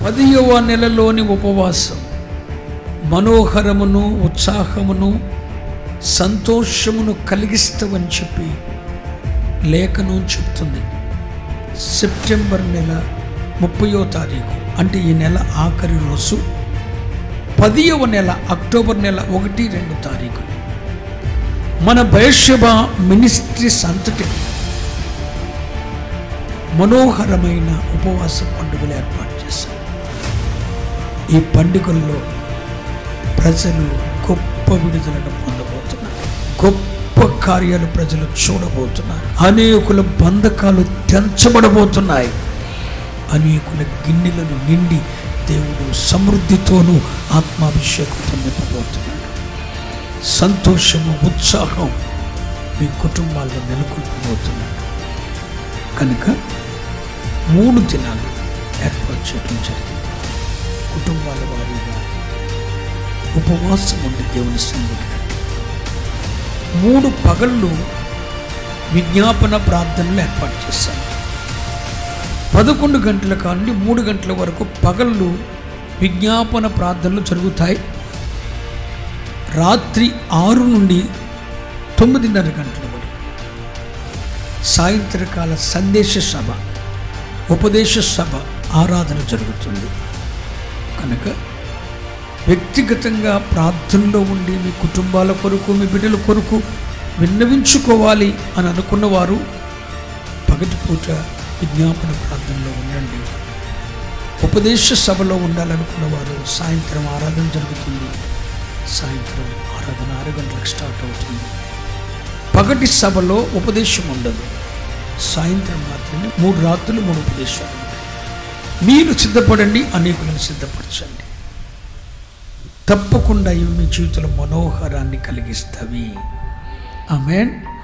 పదియవ నెలలోని ఉపవాసం మనోహరమును ఉత్సాహమును సంతోషమును కలిగిస్తావని చెప్పి లేఖనం చెప్తుంది సెప్టెంబర్ నెల ముప్పయో తారీఖు అంటే ఈ నెల ఆఖరి రోజు పదియవ నెల అక్టోబర్ నెల ఒకటి రెండు తారీఖులు మన బయర్షభ మినిస్ట్రీస్ అంతటికి మనోహరమైన ఉపవాస పండుగలు ఏర్పాటు చేశారు ఈ పండుగల్లో ప్రజలు గొప్ప విడుదలను పొందబోతున్నారు గొప్ప కార్యాలు ప్రజలు చూడబోతున్నారు అనేకుల బంధకాలు తెంచబడబోతున్నాయి అనేకుల గిన్నెలను నిండి దేవుడు సమృద్ధితోనూ ఆత్మాభిషేకంతో నింపబోతున్నాడు సంతోషము ఉత్సాహం మీ కుటుంబాల్లో నెలకొల్పబోతున్నాడు కనుక మూడు దినాలు ఏర్పాటు చేయడం జరిగింది కుటుంబాల వారీగా ఉపవాసం ఉండి దేవుని సన్నిధికి రండి. మూడు పగళ్ళు విజ్ఞాపన ప్రార్థనలు ఏర్పాటు చేశాను పదకొండు గంటల కానుండి మూడు గంటల వరకు పగళ్ళు విజ్ఞాపన ప్రార్థనలు జరుగుతాయి రాత్రి ఆరు నుండి తొమ్మిదిన్నర గంటల వరకు సాయంత్రకాల సందేశ సభ ఉపదేశ సభ ఆరాధన జరుగుతుంది కనుక వ్యక్తిగతంగా ప్రార్థనలో ఉండి మీ కుటుంబాల కొరకు మీ బిడ్డల కొరకు విన్నవించుకోవాలి అని అనుకున్నవారు పగటిపూట విజ్ఞాపన ప్రార్థనలో ఉండండి ఉపదేశ సభలో ఉండాలనుకున్న వారు సాయంత్రం ఆరాధన జరుగుతుంది సాయంత్రం ఆరాధన ఆరు గంటలకు స్టార్ట్ అవుతుంది పగటి సభలో ఉపదేశం ఉండదు సాయంత్రం మాత్రమే మూడు రాత్రులు మూడు ఉపదేశాలు ఉంటాయి. మీరు సిద్ధపడండి అనేకులను సిద్ధపరచండి తప్పకుండా ఇవి మీ జీవితంలో మనోహరాన్ని కలిగిస్తవి ఆమెన్